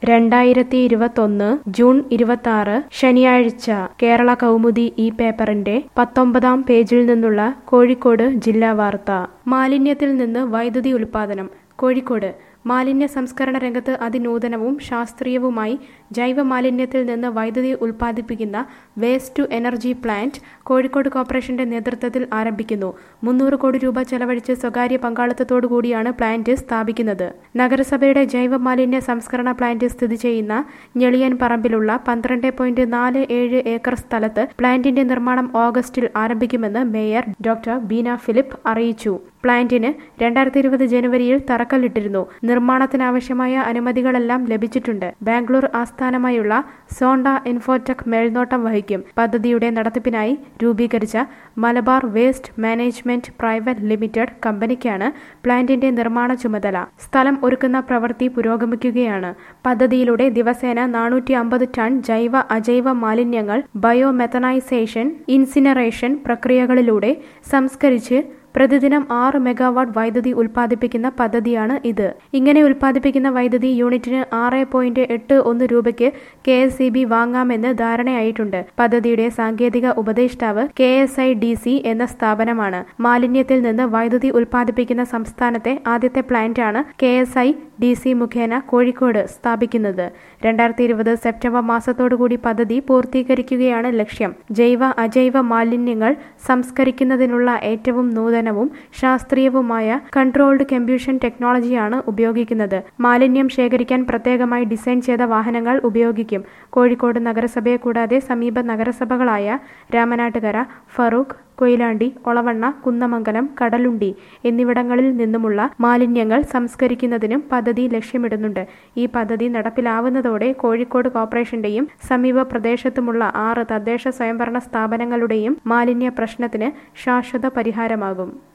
രണ്ടായിരത്തി ഇരുപത്തൊന്ന് ജൂൺ ഇരുപത്തി ശനിയാഴ്ച കേരള കൗമുദി ഈ പേപ്പറിന്റെ പത്തൊമ്പതാം പേജിൽ നിന്നുള്ള കോഴിക്കോട് ജില്ലാ വാർത്ത മാലിന്യത്തിൽ നിന്ന് വൈദ്യുതി ഉൽപാദനം കോഴിക്കോട് മാലിന്യ സംസ്കരണ രംഗത്ത് അതിനൂതനവും ശാസ്ത്രീയവുമായി ജൈവ മാലിന്യത്തിൽ നിന്ന് വൈദ്യുതി ഉൽപ്പാദിപ്പിക്കുന്ന waste to energy plant Kozhikode കോർപ്പറേഷന്റെ നേതൃത്വത്തിൽ ആരംഭിക്കുന്നു മുന്നൂറ് കോടി രൂപ ചെലവഴിച്ച് സ്വകാര്യ പങ്കാളിത്തത്തോടു കൂടിയാണ് പ്ലാന്റ് സ്ഥാപിക്കുന്നത് നഗരസഭയുടെ ജൈവ മാലിന്യ സംസ്കരണ പ്ലാന്റ് സ്ഥിതി ചെയ്യുന്ന ഞെളിയൻ പറമ്പിലുള്ള പന്ത്രണ്ട് പോയിന്റ് നാല് ഏഴ് ഏക്കർ സ്ഥലത്ത് പ്ലാന്റിന്റെ നിർമ്മാണം ഓഗസ്റ്റിൽ ആരംഭിക്കുമെന്ന് മേയർ ഡോക്ടർ ബീന ഫിലിപ്പ് അറിയിച്ചു പ്ലാന്റിന് രണ്ടായിരത്തി ഇരുപത് ജനുവരിയിൽ തറക്കല്ലിട്ടിരുന്നു നിർമ്മാണത്തിനാവശ്യമായ അനുമതികളെല്ലാം ലഭിച്ചിട്ടുണ്ട് ബാംഗ്ലൂർ ആസ്ഥാനമായുള്ള സോണ്ട ഇൻഫോടെക് മേൽനോട്ടം വഹിക്കും പദ്ധതിയുടെ നടത്തിപ്പിനായി രൂപീകരിച്ച Malabar waste management private limited കമ്പനിക്കാണ് പ്ലാന്റിന്റെ നിർമ്മാണ ചുമതല സ്ഥലം ഒരുക്കുന്ന പ്രവൃത്തി പുരോഗമിക്കുകയാണ് പദ്ധതിയിലൂടെ ദിവസേന നാനൂറ്റി അമ്പത് ടൺ ജൈവ അജൈവ മാലിന്യങ്ങൾ ബയോമെത്തനൈസേഷൻ ഇൻസിനറേഷൻ പ്രക്രിയകളിലൂടെ സംസ്കരിച്ച് പ്രതിദിനം ആറ് മെഗാവാട്ട് വൈദ്യുതി ഉൽപ്പാദിപ്പിക്കുന്ന പദ്ധതിയാണ് ഇത് ഇങ്ങനെ ഉൽപ്പാദിപ്പിക്കുന്ന വൈദ്യുതി യൂണിറ്റിന് ആറ് പോയിന്റ് എട്ട് ഒന്ന് രൂപയ്ക്ക് കെ എസ് ഇ ബി വാങ്ങാമെന്ന് ധാരണയായിട്ടുണ്ട് പദ്ധതിയുടെ സാങ്കേതിക ഉപദേഷ്ടാവ് K S I D C എന്ന സ്ഥാപനമാണ് മാലിന്യത്തിൽ നിന്ന് വൈദ്യുതി ഉൽപ്പാദിപ്പിക്കുന്ന സംസ്ഥാനത്തെ ആദ്യത്തെ പ്ലാന്റാണ് K S I D C മുഖേന കോഴിക്കോട് സ്ഥാപിക്കുന്നത് രണ്ടായിരത്തി ഇരുപത് സെപ്റ്റംബർ മാസത്തോടുകൂടി പദ്ധതി പൂർത്തീകരിക്കുകയാണ് ലക്ഷ്യം ജൈവ അജൈവ മാലിന്യങ്ങൾ സംസ്കരിക്കുന്നതിനുള്ള ഏറ്റവും നൂതനവും ശാസ്ത്രീയവുമായ കൺട്രോൾഡ് കമ്പ്യൂഷൻ ടെക്നോളജിയാണ് ഉപയോഗിക്കുന്നത് മാലിന്യം ശേഖരിക്കാൻ പ്രത്യേകമായി ഡിസൈൻ ചെയ്ത വാഹനങ്ങൾ ഉപയോഗിക്കും കോഴിക്കോട് നഗരസഭയെ കൂടാതെ സമീപ നഗരസഭകളായ രാമനാട്ടുകര ഫറൂഖ് കൊയിലാണ്ടി ഒളവണ്ണ കുന്നമംഗലം കടലുണ്ടി എന്നിവിടങ്ങളിൽ നിന്നുമുള്ള മാലിന്യങ്ങൾ സംസ്കരിക്കുന്നതിനും പദ്ധതി ലക്ഷ്യമിടുന്നുണ്ട് ഈ പദ്ധതി നടപ്പിലാവുന്നതോടെ കോഴിക്കോട് കോർപ്പറേഷന്റെയും സമീപ പ്രദേശത്തുമുള്ള ആറ് തദ്ദേശ സ്വയംഭരണ സ്ഥാപനങ്ങളുടെയും മാലിന്യ പ്രശ്നത്തിന് ശാശ്വത പരിഹാരമാകും